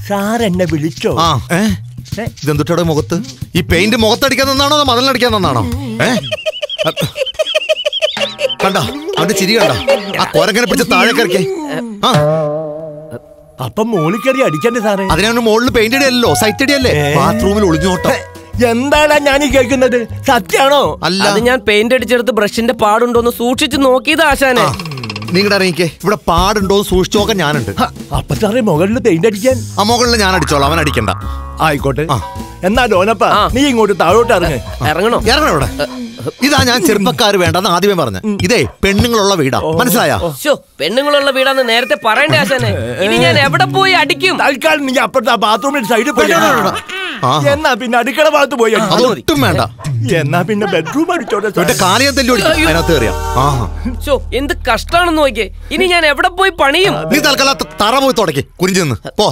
Sir എന്നെ വിളിച്ചോ ആ ഏ ഇതെന്തുട്ടയുടെ മുഖത്ത് ഈ പെയിന്റ് മുഖത്തടിക്കാൻ തന്നാണോ അതോ മതിലടിക്കാൻ തന്നാണോ ഏ കണ്ട അവന്റെ ചിരി കണ്ട ആ കോരങ്ങനെ പിടിച്ച് താഴെ കറക്കേ ആ അപ്പൊ മോളിക്കറി അടിക്കണ്ടേ സാറേ അതിനവന് മുകളിൽ പെയിന്റ് അടിയല്ലോ സൈറ്റ് അടിയല്ലേ ബാത്റൂമിൽ ഒളിഞ്ഞോട്ടം എന്താടാ ഞാൻ ഈ കേൾക്കുന്നത് സത്യാണോ അല്ല അത് ഞാൻ പെയിന്റ് അടിച്ചെടുത്ത് ബ്രഷിന്റെ പാടുണ്ടോന്ന് സൂക്ഷിച്ച് നോക്കിയത് ആശാനെ നിങ്ങളുടെ ഇറങ്ങിക്കേ ഇവിടെ പാടുണ്ടോ എന്ന് സൂക്ഷിച്ചു നോക്കാൻ ഞാനുണ്ട് ഹ, അപ്പൊ സാറേ മുകളിൽ പെയിന്റ് അടിക്കാൻ ആ മുകളിൽ ഞാൻ അടിച്ചോളാം അവൻ അടിക്കണ്ട ആയിക്കോട്ടെ ആ. എന്നാ ഡോനപ്പ ആ. നീ ഇങ്ങോട്ട് താഴോട്ട് ഇറങ്ങ് ഇറങ്ങണോ ഇറങ്ങണം ഇവിടെ ഇതാ ഞാൻ ചെറുപ്പക്കാര് വേണ്ടെന്ന് ആദ്യമേ പറഞ്ഞ ഇതേ പെണ്ണുങ്ങളുള്ള വീടാ മനസ്സിലായ ശോ പെണ്ണുങ്ങളുള്ള വീടാന്ന് നേരത്തെ പറയണ്ടേ ആശാനെ ഇനി ഞാൻ എവിടെ പോയി അടിക്കും തൽക്കാലം നീ അപ്പുറത്തെ ആ ബാത്റൂമിൽ സൈഡിൽ പോയി വേണ്ട, വേണ്ട, വേണ്ട. ആ. എന്നാ പിന്നെ അടുക്കള ഭാഗത്ത് പോയി അടിക്ക്. അതൊട്ടും വേണ്ട എന്നാ പിന്നെ ബെഡ്റൂം അടിച്ചോട്ടെ സാറേ. ഇവന്റെ കാലിയെ തല്ലി ഓടിക്കും അതിനകത്ത് കയറിയാ ആ ശോ എന്ത് കഷ്ടാണെന്ന് നോക്കിയേ ഇനി ഞാൻ എവിടെ പോയി പണിയും നീ തൽക്കാലം ത- തറ പോയി തുടക്കി കുരിഞ്ഞു നിന്ന് പോ